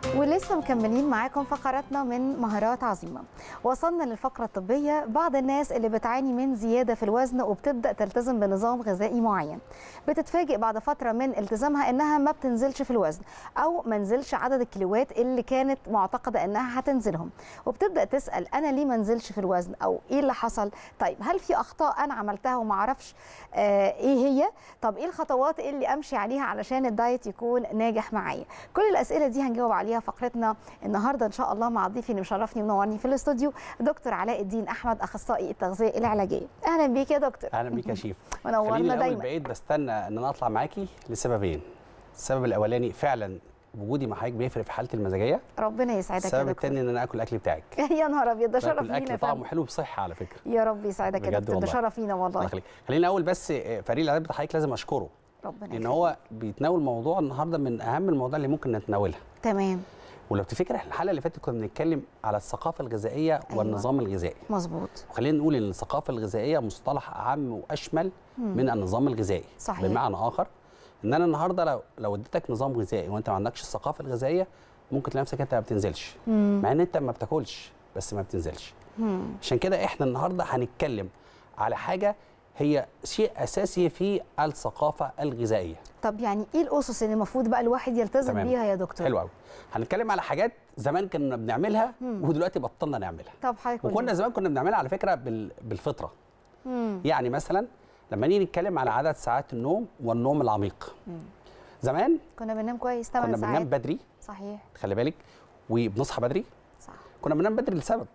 ولسه مكملين معاكم فقراتنا من مهارات عظيمة وصلنا للفقرة الطبية بعض الناس اللي بتعاني من زيادة في الوزن وبتبدأ تلتزم بنظام غذائي معين بتتفاجئ بعد فترة من التزامها إنها ما بتنزلش في الوزن أو ما نزلش عدد الكيلوات اللي كانت معتقدة إنها هتنزلهم وبتبدأ تسأل أنا ليه ما نزلش في الوزن أو إيه اللي حصل طيب هل في أخطاء أنا عملتها وما أعرفش آه إيه هي طب إيه الخطوات اللي أمشي عليها علشان الدايت يكون ناجح معايا كل الأسئلة دي هنجاوب عليها فقرتنا النهارده ان شاء الله مع ضيفي اللي مشرفني ومنورني في الاستوديو دكتور علاء الدين احمد اخصائي التغذيه العلاجيه اهلا بيك يا دكتور اهلا بيك يا شيف منورنا خليني الأول دايما بقيت بستنى ان انا اطلع معاكي لسببين السبب الاولاني فعلا وجودي مع حضرتك بيفرق في حالتي المزاجيه ربنا يسعدك يا السبب دكتور الثاني ان انا اكل الاكل بتاعك يا نهار ابيض ده شرف باكل لينا اكل يا طعمه فندم حلو بصحه على فكره يا رب يسعدك يا بجد دكتور ده والله. شرف لينا الله والله يخليك خليني اول بس آه، فريق الاعداد بتاع حضرتك لازم اشكره ربنا لان يخليك. هو بيتناول موضوع النهارده من اهم المواضيع اللي ممكن نتناولها تمام ولو تفتكر احنا الحلقه اللي فاتت كنا بنتكلم على الثقافه الغذائيه أيوة. والنظام الغذائي مظبوط وخلينا نقول ان الثقافه الغذائيه مصطلح اعم واشمل من النظام الغذائي صحيح. بمعنى اخر ان انا النهارده لو لو اديتك نظام غذائي وانت ما عندكش الثقافه الغذائيه ممكن تلاقي نفسك انت ما بتنزلش مع ان انت ما بتاكلش بس ما بتنزلش مم. عشان كده احنا النهارده هنتكلم على حاجه هي شيء اساسي في الثقافه الغذائيه طب يعني ايه الاسس اللي المفروض بقى الواحد يلتزم تمام. بيها يا دكتور حلو قوي هنتكلم على حاجات زمان كنا بنعملها ودلوقتي بطلنا نعملها طب حضرتك قول وكنا لي. زمان كنا بنعملها على فكره بال- بالفطره مم. يعني مثلا لما نيجي نتكلم على عدد ساعات النوم والنوم العميق زمان كنا بننام كويس 8 كنا ساعات بننام بدري صحيح خلي بالك وبنصحى بدري صح كنا بننام بدري لسبب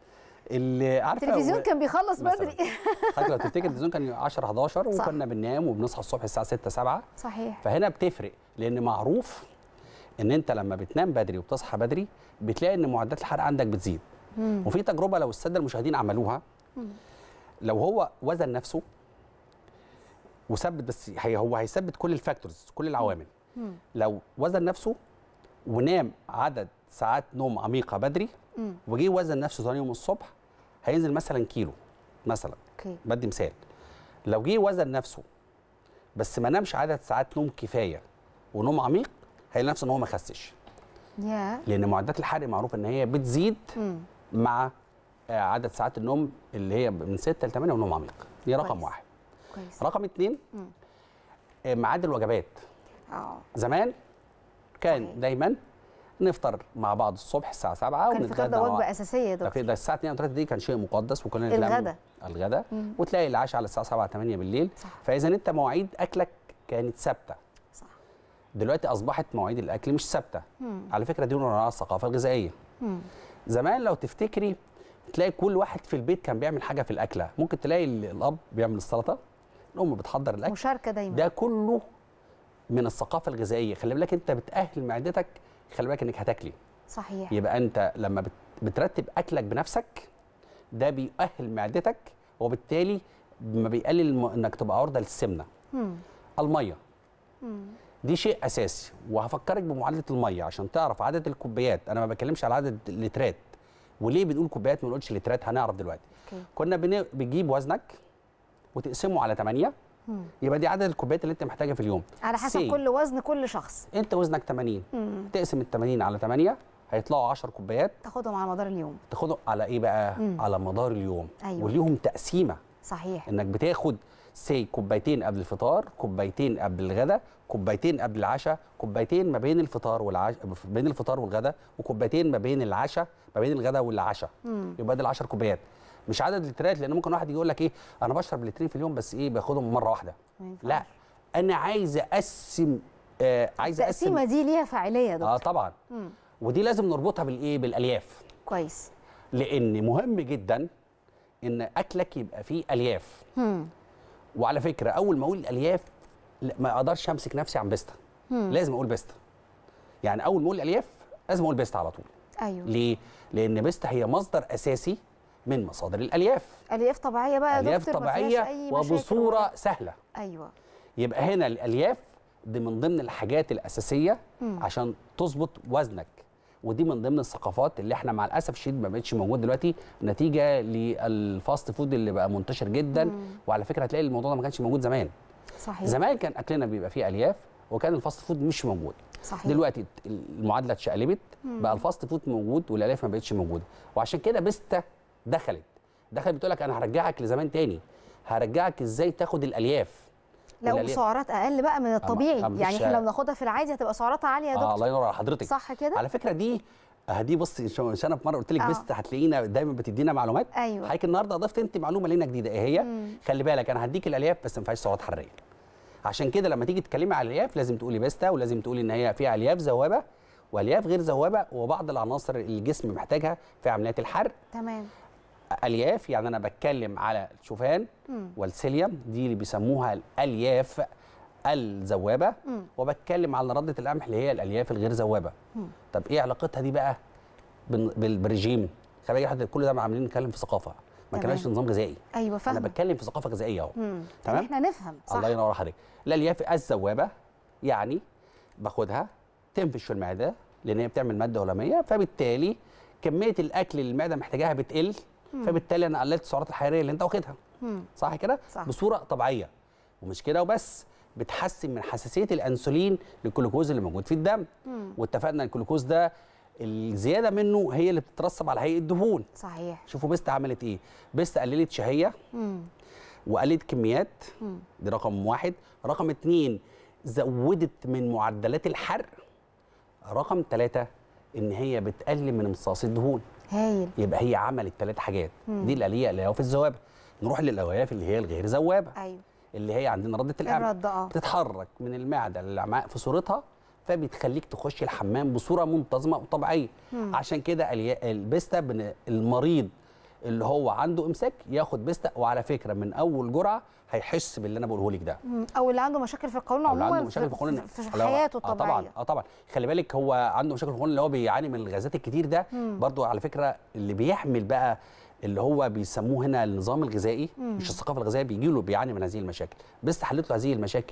اللي عارفه التلفزيون كان بيخلص مثلاً. بدري حضرتك لو تفتكر التلفزيون كان 10 11 صح. وكنا بننام وبنصحى الصبح الساعه 6 7 صحيح فهنا بتفرق لان معروف ان انت لما بتنام بدري وبتصحى بدري بتلاقي ان معدلات الحرق عندك بتزيد مم. وفي تجربه لو الساده المشاهدين عملوها لو هو وزن نفسه وثبت بس هي هو هيثبت كل الفاكتورز كل العوامل مم. لو وزن نفسه ونام عدد ساعات نوم عميقه بدري مم. وجي وزن نفسه ثاني يوم الصبح هينزل مثلا كيلو مثلا اوكي بدي مثال لو جه وزن نفسه بس ما نامش عدد ساعات نوم كفايه ونوم عميق هيلاقي نفسه ان هو ما خسش يا لان معدات الحرق معروف ان هي بتزيد مم. مع آه، عدد ساعات النوم اللي هي من 6 ل 8 ونوم عميق دي رقم كويس. واحد كويس رقم اتنين مم. آه، ميعاد الوجبات اه زمان كان صحيح. دايما نفطر مع بعض الصبح الساعه 7 كان الفطار ده مع وجبه بعض. اساسيه يا ده في دكتور ده الساعه 2 او 3 دي كان شيء مقدس وكنا نتلم الغدا. الغدا مم. وتلاقي العشاء على الساعه 7 8 بالليل صح. فاذا انت مواعيد اكلك كانت ثابته صح دلوقتي اصبحت مواعيد الاكل مش ثابته مم. على فكره دي نوع من الثقافه الغذائيه مم. زمان لو تفتكري تلاقي كل واحد في البيت كان بيعمل حاجه في الاكله ممكن تلاقي ال- الاب بيعمل السلطه الام بتحضر الاكل مشاركه دايما ده كله من الثقافه الغذائيه خلي بالك انت بتاهل معدتك خلي بالك انك هتاكلي صحيح يبقى انت لما بت- بترتب اكلك بنفسك ده بيؤهل معدتك وبالتالي ما بيقلل الم- انك تبقى عرضه للسمنه مم. الميه مم. دي شيء اساسي وهفكرك بمعادله الميه عشان تعرف عدد الكوبايات انا ما بتكلمش على عدد اللترات وليه بنقول كوبايات ما نقولش لترات هنعرف دلوقتي اوكي كنا بن- بتجيب وزنك وتقسمه على 8 مم. يبقى دي عدد الكوبايات اللي انت محتاجها في اليوم على حسب Say. كل وزن كل شخص انت وزنك 80 مم. تقسم ال 80 على 8 هيطلعوا 10 كوبايات تاخدهم على مدار اليوم تاخدهم على ايه بقى مم. على مدار اليوم أيوة. وليهم تقسيمه صحيح انك بتاخد سي كوبايتين قبل الفطار كوبايتين قبل الغداء كوبايتين قبل العشاء كوبايتين ما بين الفطار والعشاء بين الفطار والغداء وكوبايتين ما بين العشاء ما بين الغداء والعشاء مم. يبقى ده 10 كوبايات مش عدد لترات لان ممكن واحد يقول لك ايه انا بشرب لترين في اليوم بس ايه باخدهم مره واحده ما ينفعش. لا انا عايز اقسم آه عايز اقسم التقسيمه دي ليها فاعليه يا دكتور اه طبعا مم. ودي لازم نربطها بالايه بالالياف كويس لان مهم جدا ان اكلك يبقى فيه الياف مم. وعلى فكره اول ما اقول الالياف لا، ما اقدرش امسك نفسي عن بيستا مم. لازم اقول بيستا يعني اول ما اقول الالياف لازم اقول بيستا على طول ايوه ليه لان بيستا هي مصدر اساسي من مصادر الالياف الياف طبيعيه بقى يا الياف دكتور ما فيهاش طبيعيه أي مشاكل وبصوره سهله ايوه يبقى هنا الالياف دي من ضمن الحاجات الاساسيه مم. عشان تظبط وزنك ودي من ضمن الثقافات اللي احنا مع الاسف الشديد ما بقتش موجود دلوقتي نتيجه للفاست فود اللي بقى منتشر جدا مم. وعلى فكره هتلاقي الموضوع ده ما كانش موجود زمان صحيح زمان كان اكلنا بيبقى فيه الياف وكان الفاست فود مش موجود صحيح دلوقتي المعادله اتشقلبت بقى الفاست فود موجود والالياف ما بقتش موجوده وعشان كده بيستا دخلت دخلت بتقول لك انا هرجعك لزمان تاني هرجعك ازاي تاخد الالياف لا الألياف- وسعرات اقل بقى من الطبيعي أما يعني مش- احنا لو بناخدها في العادي هتبقى سعراتها عاليه يا آه دكتور الله ينور على حضرتك صح كده على فكره دي آه دي بصي شو- مش انا في مره قلت لك آه. بيست هتلاقينا دايما بتدينا معلومات ايوه حضرتك النهارده ضفت انت معلومه لينا جديده ايه هي مم. خلي بالك انا هديك الالياف بس ما فيهاش سعرات حراريه عشان كده لما تيجي تتكلمي على الالياف لازم تقولي بيستا ولازم تقولي ان هي فيها الياف ذوابه والياف غير ذوابه وبعض العناصر اللي الجسم محتاجها في عمليات الحرق تمام الياف يعني انا بتكلم على الشوفان مم. والسيليوم دي اللي بيسموها الالياف الذوابه مم. وبتكلم على رده القمح اللي هي الالياف الغير ذوابه مم. طب ايه علاقتها دي بقى بال- بال- بالرجيم خلي بالك كل ده عاملين نتكلم في ثقافه ما تمام. نتكلمش في نظام غذائي ايوه انا فاهمه بتكلم في ثقافه غذائيه اهو مم. تمام؟ يعني احنا نفهم صح الله ينور عليك الالياف الذوابه يعني باخدها تنفش في المعده لان هي بتعمل ماده هلاميه فبالتالي كميه الاكل اللي المعده محتاجاها بتقل فبالتالي انا قللت السعرات الحراريه اللي انت واخدها مم. صح كده صح. بصوره طبيعيه ومش كده وبس بتحسن من حساسيه الانسولين للجلوكوز اللي موجود في الدم مم. واتفقنا الجلوكوز ده الزياده منه هي اللي بتترسب على هيئه دهون صحيح شوفوا بيست عملت ايه بيست قللت شهيه مم. وقللت كميات مم. دي رقم واحد رقم اتنين زودت من معدلات الحرق رقم ثلاثة ان هي بتقلل من امتصاص الدهون هايل يبقى هي عملت ثلاث حاجات مم. دي الاليه الالياف الذوابه نروح للالياف اللي هي الغير ذوابه ايوه اللي هي عندنا رده القمح الرد اه بتتحرك من المعده للامعاء في صورتها فبتخليك تخش الحمام بصوره منتظمه وطبيعيه مم. عشان كده اليا- البيستا بن- المريض اللي هو عنده امساك ياخد بيستا وعلى فكره من اول جرعه هيحس باللي انا بقوله لك ده مم. او اللي عنده مشاكل في القولون أو اللي عموما عنده مشاكل في القولون في, في لو- حياته اه طبعا الطبيعيه اه طبعا خلي بالك هو عنده مشاكل في القولون اللي هو بيعاني من الغازات الكتير ده مم. برضو على فكره اللي بيحمل بقى اللي هو بيسموه هنا النظام الغذائي مم. مش الثقافه الغذائيه بيجي له بيعاني من هذه المشاكل بس حلت له هذه المشاكل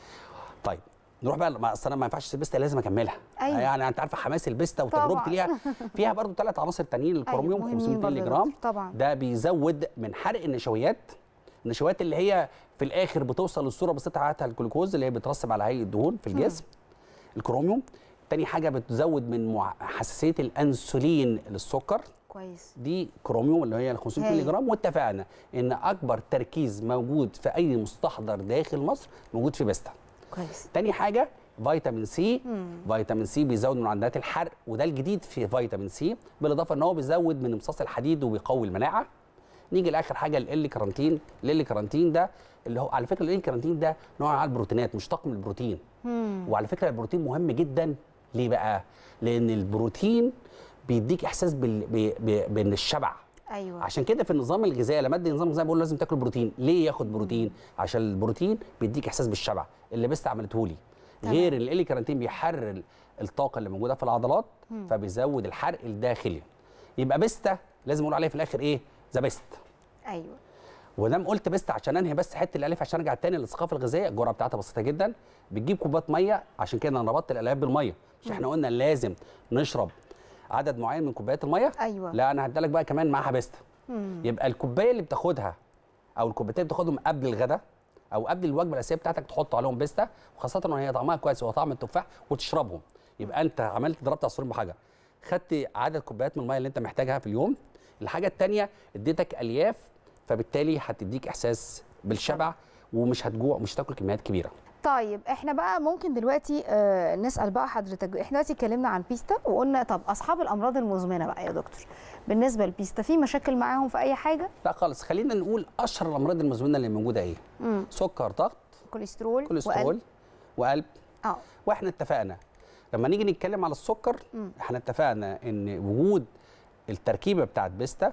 طيب نروح بقى ما اصل انا ما ينفعش البيستا لازم اكملها أيوة. يعني انت عارفه حماس البيستا طبعاً. وتجربتي ليها فيها برضو ثلاث عناصر تانيين الكروميوم مهمين 500 برضه مللي يا جرام دكتور. طبعا ده بيزود من حرق النشويات النشويات اللي هي في الاخر بتوصل للصوره البسيطه بتاعتها الجلوكوز اللي هي بترسب على هيئه دهون في الجسم الكروميوم تاني حاجه بتزود من مع- حساسيه الانسولين للسكر كويس دي كروميوم اللي هي ال 500 هاي. مللي جرام واتفقنا ان اكبر تركيز موجود في اي مستحضر داخل مصر موجود في بيستا كويس تاني حاجه فيتامين سي مم. فيتامين سي بيزود من معدلات الحرق وده الجديد في فيتامين سي بالاضافه ان هو بيزود من امتصاص الحديد وبيقوي المناعه نيجي لاخر حاجه ال كارانتين ال كارانتين ده اللي هو على فكره ال كارانتين ده نوع من البروتينات مش طاقم البروتين مم. وعلى فكره البروتين مهم جدا ليه بقى لان البروتين بيديك احساس بال... ب... ب... بان الشبع ايوه عشان كده في النظام الغذائي لما ادي نظام غذائي بقول لازم تاكل بروتين ليه ياخد بروتين عشان البروتين بيديك احساس بالشبع اللي بس عملته لي تمام. غير الالي كارانتين بيحرر ال- الطاقه اللي موجوده في العضلات مم. فبيزود الحرق الداخلي يبقى بيستا لازم اقول عليه في الاخر ايه ذا بيست ايوه ودام قلت بيست عشان انهي بس حته الالف عشان ارجع تاني للثقافه الغذائيه الجرعه بتاعتها بسيطه جدا بتجيب كوبايه ميه عشان كده انا ربطت الالياف بالميه مش احنا قلنا لازم نشرب عدد معين من كوبايات الميه ايوه لا انا هديلك بقى كمان معاها بيستا مم. يبقى الكوبايه اللي بتاخدها او الكوبايتين اللي بتاخدهم قبل الغداء او قبل الوجبه الاساسيه بتاعتك تحط عليهم بيستا وخاصه ان هي طعمها كويس وهو طعم التفاح وتشربهم يبقى انت عملت ضربت عصفورين بحجر خدت عدد كوبايات من الميه اللي انت محتاجها في اليوم الحاجه الثانيه اديتك الياف فبالتالي هتديك احساس بالشبع ومش هتجوع مش هتاكل كميات كبيره طيب احنا بقى ممكن دلوقتي آه نسال بقى حضرتك احنا دلوقتي اتكلمنا عن بيستا وقلنا طب اصحاب الامراض المزمنه بقى يا دكتور بالنسبه لبيستا في مشاكل معاهم في اي حاجه لا خالص خلينا نقول اشهر الامراض المزمنه اللي موجوده ايه امم سكر ضغط كوليسترول كوليسترول وقلب. وقلب اه واحنا اتفقنا لما نيجي نتكلم على السكر مم. احنا اتفقنا ان وجود التركيبه بتاعت بيستا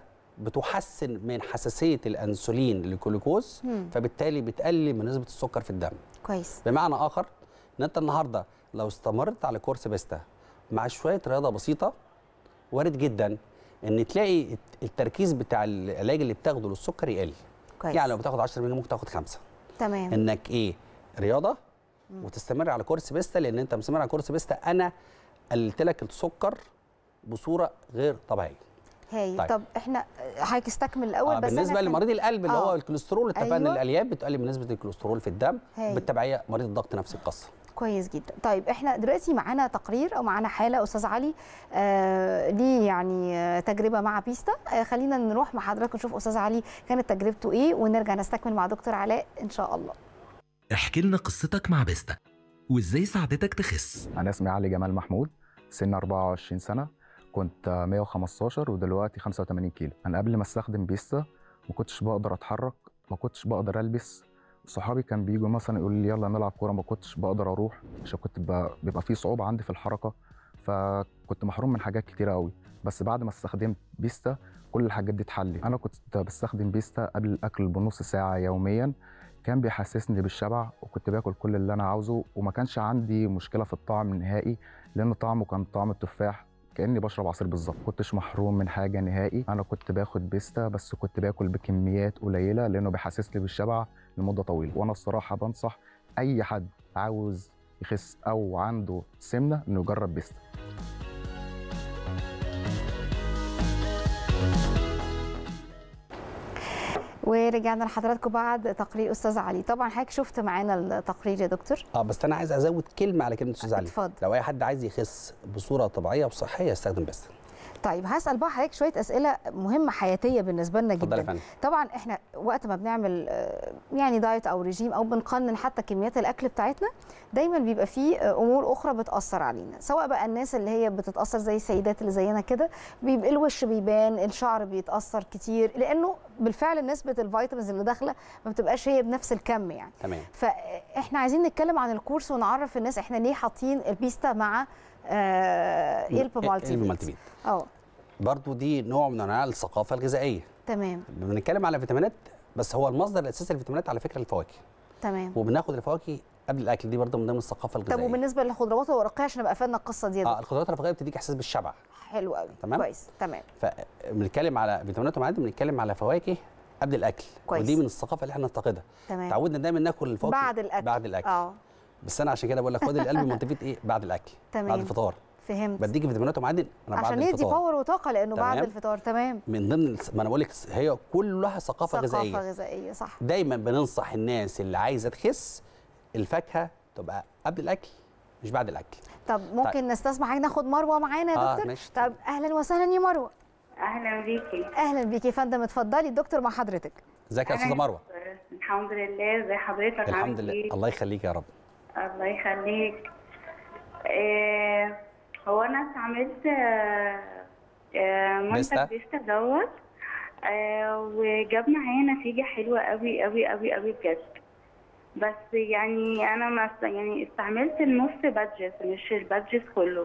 بتحسن من حساسيه الانسولين للجلوكوز مم. فبالتالي بتقلل من نسبه السكر في الدم كويس بمعنى اخر ان انت النهارده لو استمرت على كورس بيستا مع شويه رياضه بسيطه وارد جدا ان تلاقي التركيز بتاع العلاج اللي بتاخده للسكر يقل كويس يعني لو بتاخد 10 مللي ممكن تاخد خمسة تمام انك ايه رياضه وتستمر على كورس بيستا لان انت مستمر على كورس بيستا انا قللت لك السكر بصوره غير طبيعيه هاي طيب. طب احنا حضرتك استكمل الاول آه بس بالنسبه أنا لمريض القلب اللي آه. هو الكوليسترول اتفقنا أيوة. أيوة. الالياف بتقلل من نسبه الكوليسترول في الدم هاي. بالتبعيه مريض الضغط نفس القصه كويس جدا طيب احنا دلوقتي معانا تقرير او معانا حاله استاذ علي آه ليه يعني آه تجربه مع بيستا آه خلينا نروح مع حضرتك نشوف استاذ علي كانت تجربته ايه ونرجع نستكمل مع دكتور علاء ان شاء الله احكي لنا قصتك مع بيستا وازاي ساعدتك تخس أنا اسمي علي جمال محمود سن 24 سنة كنت 115 ودلوقتي 85 كيلو أنا قبل ما استخدم بيستا ما كنتش بقدر أتحرك ما كنتش بقدر ألبس صحابي كان بيجوا مثلا يقولوا لي يلا نلعب كورة ما كنتش بقدر أروح عشان كنت ب- بيبقى في صعوبة عندي في الحركة فكنت محروم من حاجات كتيرة قوي بس بعد ما استخدمت بيستا كل الحاجات دي اتحلت أنا كنت بستخدم بيستا قبل الأكل بنص ساعة يوميا كان بيحسسني بالشبع وكنت باكل كل اللي انا عاوزه وما كانش عندي مشكله في الطعم نهائي لان طعمه كان طعم التفاح كاني بشرب عصير بالظبط كنتش محروم من حاجه نهائي انا كنت باخد بيستا بس كنت باكل بكميات قليله لانه بيحسسني بالشبع لمده طويله وانا الصراحه بنصح اي حد عاوز يخس او عنده سمنه انه يجرب بيستا ورجعنا لحضراتكم بعد تقرير استاذ علي طبعا حضرتك شفت معانا التقرير يا دكتور اه بس انا عايز ازود كلمه على كلمه استاذ علي اتفضل. لو اي حد عايز يخس بصوره طبيعيه وصحيه يستخدم بس طيب هسال بقى حضرتك شويه اسئله مهمه حياتيه بالنسبه لنا اتفضل يا جدا فندم طبعا احنا وقت ما بنعمل آه، يعني دايت او ريجيم او بنقنن حتى كميات الاكل بتاعتنا دايما بيبقى فيه آه، امور اخرى بتاثر علينا سواء بقى الناس اللي هي بتتاثر زي السيدات اللي زينا كده بيبقى الوش بيبان الشعر بيتاثر كتير لانه بالفعل نسبه الفيتامينز اللي داخله ما بتبقاش هي بنفس الكم يعني تمام فاحنا عايزين نتكلم عن الكورس ونعرف الناس احنا ليه حاطين البيستا مع آه الب مالتي المالتي فيت. فيت اه برضو دي نوع من انواع الثقافه الغذائيه تمام بنتكلم على فيتامينات بس هو المصدر الاساسي للفيتامينات على فكره الفواكه تمام وبناخد الفواكه قبل الاكل دي برضو من ضمن الثقافه طب الغذائيه وبالنسبه للخضروات الورقيه عشان نبقى قفلنا القصه دي يا اه دكتور. الخضروات الرفيعيه بتديك احساس بالشبع حلو قوي تمام. كويس تمام فبنتكلم على فيتامينات ومعادن بنتكلم على فواكه قبل الاكل كويس. ودي من الثقافه اللي احنا نفتقدها تمام تعودنا دايما ناكل الفواكه بعد الاكل بعد الاكل اه بس انا عشان كده بقول لك خد القلب مالتي ايه بعد الاكل تمام. بعد الفطار فهمت بديك فيتامينات ومعادن انا بعد عشان يدي الفطار باور وطاقه لانه بعد تمام. الفطار تمام من ضمن الس- ما انا بقول لك هي كلها ثقافه غذائيه ثقافه غذائيه صح دايما بننصح الناس اللي عايزه تخس الفاكهه تبقى قبل الاكل مش بعد الاكل طب ممكن نستسمح حضرتك ناخد مروه معانا يا آه، دكتور ماشي. طب اهلا وسهلا يا مروه اهلا بيكي اهلا بيكي يا فندم اتفضلي الدكتور مع حضرتك ازيك يا أنا- استاذه مروه الحمد لله ازي حضرتك الحمد عامل لله ايه الله يخليك يا رب الله يخليك آه هو انا استعملت آه آه بيستا؟ منتج بيستا دوت آه وجاب معايا نتيجة حلوة قوي قوي قوي قوي بجد بس يعني انا ما است- يعني استعملت النص بادجت مش البادجت كله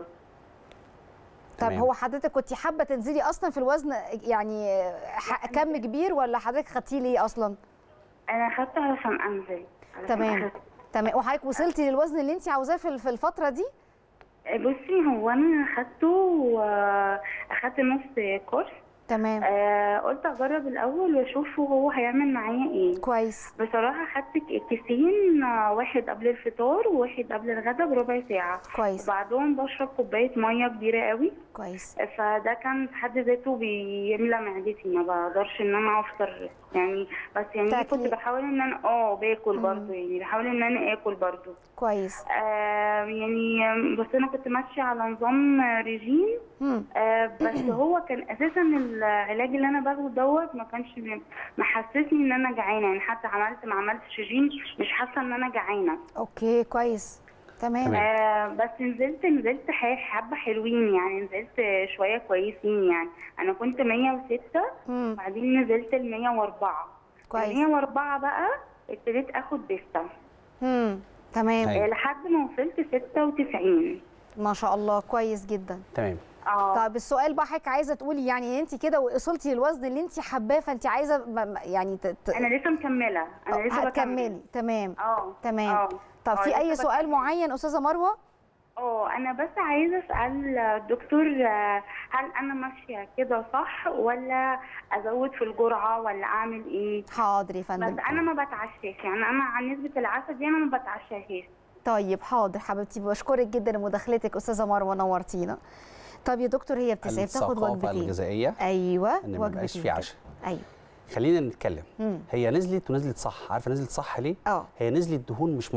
طب تمام. هو حضرتك كنت حابه تنزلي اصلا في الوزن يعني ح- كم كبير ولا حضرتك خدتيه ليه اصلا انا اخدته علشان انزل علشان تمام. أخس. تمام وحضرتك وصلتي للوزن اللي انت عاوزاه في في الفتره دي بصي هو انا اخدته واخدت نص كورس تمام آه قلت اجرب الاول واشوف هو هيعمل معايا ايه كويس بصراحه خدت كيسين آه، واحد قبل الفطار وواحد قبل الغدا بربع ساعه كويس وبعدهم بشرب كوبايه ميه كبيره قوي كويس فده كان في حد ذاته بيملى معدتي ما بقدرش ان انا افطر يعني بس يعني تاكلي. كنت بحاول ان انا اه باكل مم. برضه يعني بحاول ان انا اكل برضه كويس آه يعني بس انا كنت ماشيه على نظام ريجيم مم. آه بس هو كان اساسا العلاج اللي انا باخده دوت ما كانش بي- محسسني ان انا جعانه يعني حتى عملت ما عملتش ريجيم مش حاسه ان انا جعانه اوكي كويس تمام تمام. آه بس نزلت نزلت ح- حبه حلوين يعني نزلت شويه كويسين يعني انا كنت 106 مم. بعدين نزلت ل 104 كويس 104 بقى ابتديت اخد بيستا مم. تمام أيوة. آه لحد ما وصلت 96 ما شاء الله كويس جدا تمام اه طب السؤال بقى حضرتك عايزه تقولي يعني انت كده وصلتي للوزن اللي انت حباه فانت عايزه م- م- يعني ت... ت... انا لسه مكمله انا لسه بكمل هتكملي تمام اه تمام اه طب آه، في لسه اي بكمل. سؤال معين استاذه مروه اه انا بس عايزه اسال الدكتور آه، هل انا ماشيه كده صح ولا ازود في الجرعه ولا اعمل ايه حاضر يا فندم بس انا ما بتعشاش يعني انا عن نسبه العسل دي انا ما بتعشاهاش طيب حاضر حبيبتي بشكرك جدا لمداخلتك استاذه مروه نورتينا طب يا دكتور هي بتسال بتاخد الثقافه وجبتين الغذائيه ايوه ان ما يبقاش في وجبتين عشاء كده. ايوه خلينا نتكلم مم. هي نزلت ونزلت صح عارفه نزلت صح ليه اه هي نزلت دهون مش ميه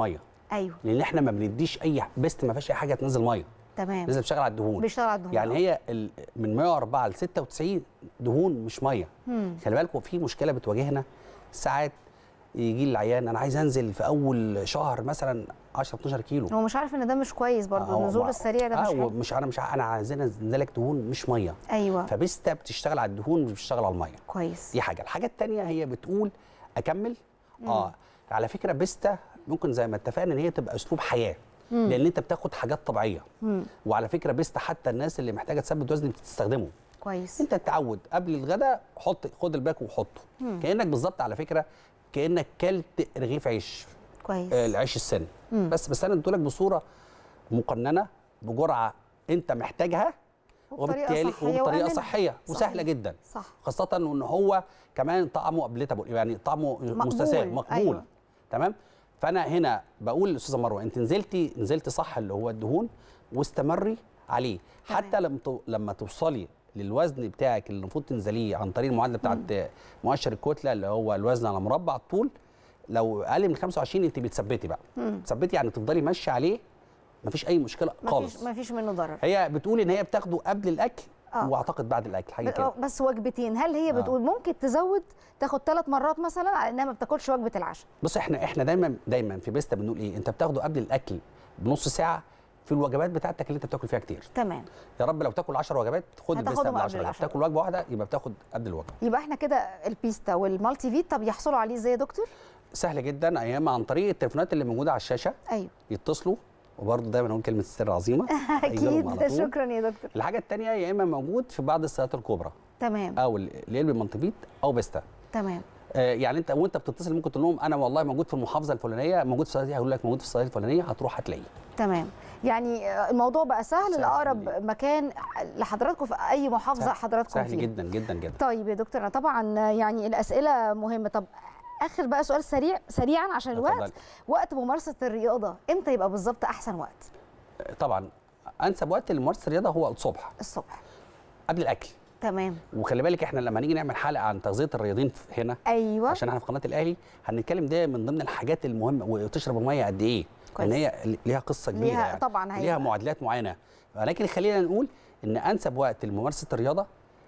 ايوه لان احنا ما بنديش اي بيست ما فيهاش اي حاجه تنزل ميه تمام لازم تشتغل على الدهون بيشتغل على الدهون يعني هي ال- من 104 ل 96 دهون مش ميه مم. خلي بالكم في مشكله بتواجهنا ساعات يجي لي العيان انا عايز انزل في اول شهر مثلا 10 12 كيلو هو مش عارف ان ده مش كويس برضه هو- النزول السريع ده مش اه حلو مش انا مش ع- انا عايزين انزلك دهون مش ميه ايوه فبيستا بتشتغل على الدهون مش بتشتغل على الميه كويس دي حاجه الحاجه الثانيه هي بتقول اكمل اه على فكره بيستا ممكن زي ما اتفقنا ان هي تبقى اسلوب حياه لان انت بتاخد حاجات طبيعيه مم. وعلى فكره بيستا حتى الناس اللي محتاجه تثبت وزن بتستخدمه كويس انت تتعود قبل الغداء حط خد الباك وحطه كانك بالظبط على فكره كانك كلت رغيف عيش كويس آه، العيش السن بس بس انا اديتهولك بصوره مقننه بجرعه انت محتاجها وبطريقة وبالتالي صحية وبطريقه وآمنة. صحيه صحيح. وسهله جدا صح خاصه ان هو كمان طعمه ابليتابل يعني طعمه مقبول، مستساغ مقبول أيوة. تمام فانا هنا بقول للاستاذه مروه انت نزلتي نزلتي صح اللي هو الدهون واستمري عليه تمام. حتى لما تو- لما توصلي للوزن بتاعك اللي المفروض تنزليه عن طريق المعادله بتاعت مؤشر الكتله اللي هو الوزن على مربع الطول لو اقل من 25 انت بتثبتي بقى تثبتي يعني تفضلي ماشيه عليه مفيش اي مشكله ما خالص فيش ما فيش منه ضرر هي بتقول ان هي بتاخده قبل الاكل آه. واعتقد بعد الاكل حاجه ب- كده بس وجبتين هل هي بتقول ممكن تزود تاخد ثلاث مرات مثلا على انها ما بتاكلش وجبه العشاء بص احنا احنا دايما دايما في بيستا بنقول ايه انت بتاخده قبل الاكل بنص ساعه في الوجبات بتاعتك اللي انت بتاكل فيها كتير تمام يا رب لو تاكل 10 وجبات خد البيستا هتاخدهم قبل قبل 10 وجبات العشرة. تاكل وجبه واحده يبقى بتاخد قبل الوجبه يبقى احنا كده البيستا والمالتي فيت طب يحصلوا عليه ازاي يا دكتور سهل جدا ايام عن طريق التليفونات اللي موجوده على الشاشه ايوه يتصلوا وبرضه دايما اقول كلمه السر عظيمه هيجيلهم على اكيد طول. شكرا يا دكتور الحاجه الثانيه يا اما موجود في بعض السيارات الكبرى تمام او اليلبي مالتيفيت او بيستا تمام آه، يعني انت وانت بتتصل ممكن تقول لهم انا والله موجود في المحافظه الفلانيه موجود في الصيدليه دي هيقول لك موجود في الصيدليه الفلانيه هتروح هتلاقيه تمام يعني آه، الموضوع بقى سهل سهل لاقرب جداً. مكان لحضراتكم في اي محافظه سهل- حضراتكم سهل فيها جدا جدا جدا طيب يا دكتور أنا طبعا يعني الاسئله مهمه طب اخر بقى سؤال سريع سريعا عشان الوقت اتفضلي. وقت ممارسه الرياضه امتى يبقى بالظبط احسن وقت طبعا انسب وقت لممارسه الرياضه هو الصبح الصبح قبل الاكل تمام وخلي بالك احنا لما نيجي نعمل حلقه عن تغذيه الرياضيين في- هنا ايوه عشان احنا في قناه الاهلي هنتكلم ده من ضمن الحاجات المهمه وتشرب الميه قد ايه كويس. لان هي ليها قصه كبيره ليها- يعني. طبعاً هي- ليها معادلات معينه ولكن خلينا نقول ان انسب وقت لممارسه الرياضه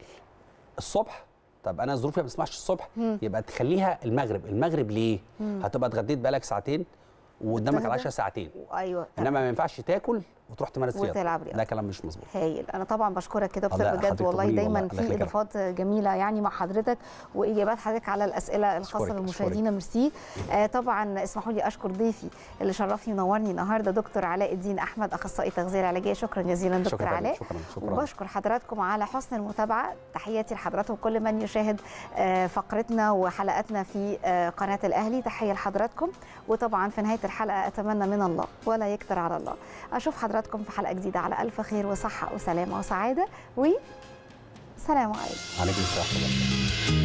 الصبح طب انا ظروفي ما بسمعش الصبح يبقى تخليها المغرب المغرب ليه هتبقى اتغديت بقالك ساعتين وقدامك تهدى. العشاء ساعتين ايوه انما ما ينفعش تاكل وتروح تمارس رياضه وتلعب رياضة. ده كلام مش مظبوط هايل انا طبعا بشكرك كده الله دكتور بجد يخليك والله تؤمريني دايما والله. الله في يخليك. اضافات جميله يعني مع حضرتك واجابات حضرتك على الاسئله الخاصه أشكرك، بالمشاهدين ميرسي آه طبعا اسمحوا لي اشكر ضيفي اللي شرفني ونورني النهارده دكتور علاء الدين احمد اخصائي التغذيه العلاجيه شكرا جزيلا دكتور شكرا علاء شكرا شكرا وبشكر حضراتكم على حسن المتابعه تحياتي لحضراتكم كل من يشاهد آه، فقرتنا وحلقاتنا في آه، قناه الاهلي تحيه لحضراتكم وطبعا في نهايه الحلقه اتمنى من الله ولا يكتر على الله اشوف حضراتكم في حلقه جديده على الف خير وصحه وسلامه وسعاده وسلام عليكم عليكم السلام ورحمه الله